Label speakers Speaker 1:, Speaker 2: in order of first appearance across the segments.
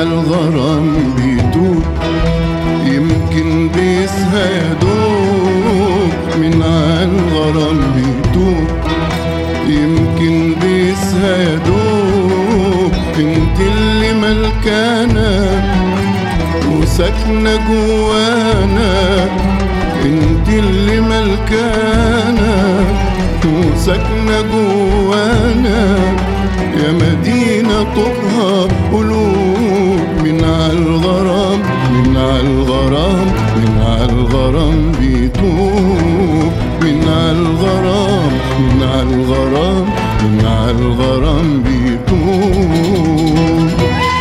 Speaker 1: عالغرام بيدوب يمكن بيسهى يدوب من عالغرام بيدوب يمكن بيسهى يدوب انت اللي ملكانا وساكنة جوانا انت اللي ملكانا وساكنة جوانا يا مدينة طبها قلوب من عالغرام من عالغرام من عالغرام بيتوب من عالغرام من عالغرام من عالغرام بيتوب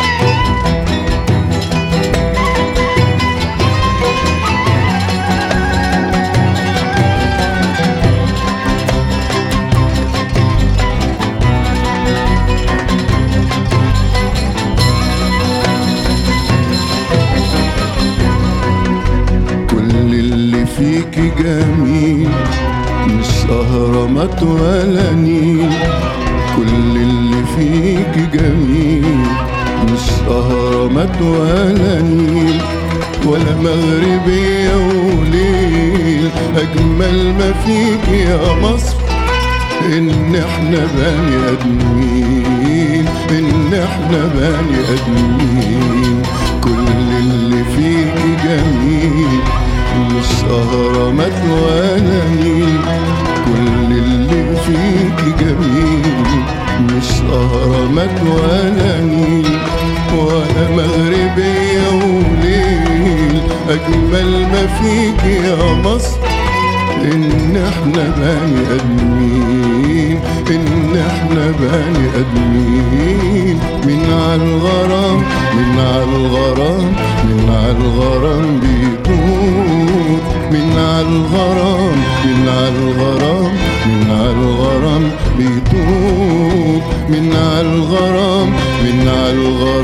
Speaker 1: كل اللي فيك جميل مش أهرامات ولا نيل كل اللي فيك جميل مش أهرامات ولا نيل ولا مغربية وليل أجمل ما فيك يا مصر إن إحنا بني آدمين إن إحنا بني آدمين كل اللي فيك جميل مش أهرامات ولا نيل كل اللي فيك جميل مش أهرامات ولا نيل ولا مغربية وليل أجمل ما فيك يا مصر إن إحنا بني آدمين إن إحنا بني آدمين من عالغرام من عالغرام من عالغرام بيدور من عالغرام من عالغرام من عالغرام بيدور من عالغرام من عالغرام